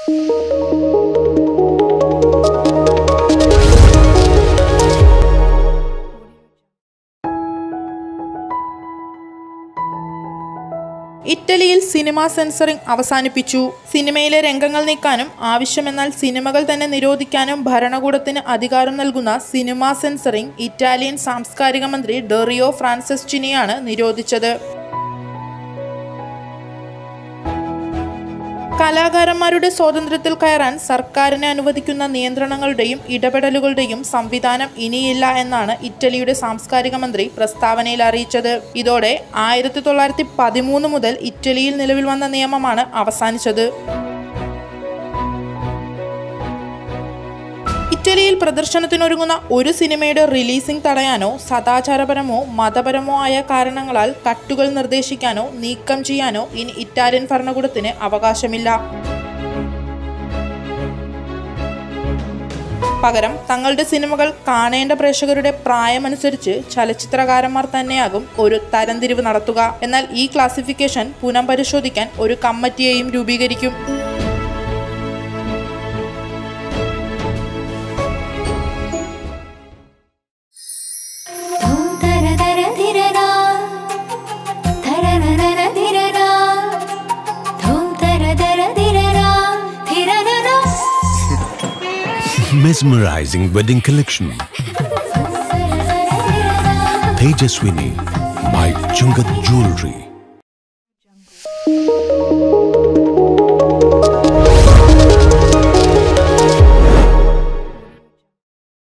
ഇറ്റലിയിൽ cinema censoring അവസാനിപ്പിച്ചു സിനിമയിലെ രംഗങ്ങൾ നീക്കാനും ആവശ്യമെന്നാൽ സിനിമകൾ തന്നെ നിരോധിക്കാനും ഭരണകൂടത്തിന് അധികാരം നൽകുന്ന സിനിമ സെൻസറിംഗ് ഇറ്റാലിയൻ സാംസ്കാരിക മന്ത്രി ഡെറിയോ ഫ്രാൻസെസ്റ്റിനിയാണ് നിരോധിച്ചത് കലാകാരന്മാരുടെ സ്വാതന്ത്ര്യത്തിൽ കയറാൻ സർക്കാരിനെ അനുവദിക്കുന്ന നിയന്ത്രണങ്ങളുടെയും ഇടപെടലുകളുടെയും സംവിധാനം ഇനിയില്ല എന്നാണ് ഇറ്റലിയുടെ സാംസ്കാരിക മന്ത്രി പ്രസ്താവനയിൽ അറിയിച്ചത് ഇതോടെ ആയിരത്തി തൊള്ളായിരത്തി പതിമൂന്ന് മുതൽ ഇറ്റലിയിൽ നിലവിൽ വന്ന നിയമമാണ് അവസാനിച്ചത് ഇറ്റലിയിൽ പ്രദർശനത്തിനൊരുങ്ങുന്ന ഒരു സിനിമയുടെ റിലീസിംഗ് തടയാനോ സദാചാരപരമോ മതപരമോ ആയ കാരണങ്ങളാൽ കട്ടുകൾ നിർദ്ദേശിക്കാനോ നീക്കം ചെയ്യാനോ ഇനി ഇറ്റാലിയൻ ഭരണകൂടത്തിന് അവകാശമില്ല പകരം തങ്ങളുടെ സിനിമകൾ കാണേണ്ട പ്രേക്ഷകരുടെ പ്രായമനുസരിച്ച് ചലച്ചിത്രകാരന്മാർ തന്നെയാകും ഒരു തരംതിരിവ് നടത്തുക എന്നാൽ ഈ ക്ലാസിഫിക്കേഷൻ പുനഃപരിശോധിക്കാൻ ഒരു കമ്മിറ്റിയെയും രൂപീകരിക്കും ധൂം തര തര ധിരരാ ധരരരര ധിരരാ ധൂം തര തര ധിരരാ ധിരരരാ Mesmerizing wedding collection. Tejaswini by Chungat Jewelry.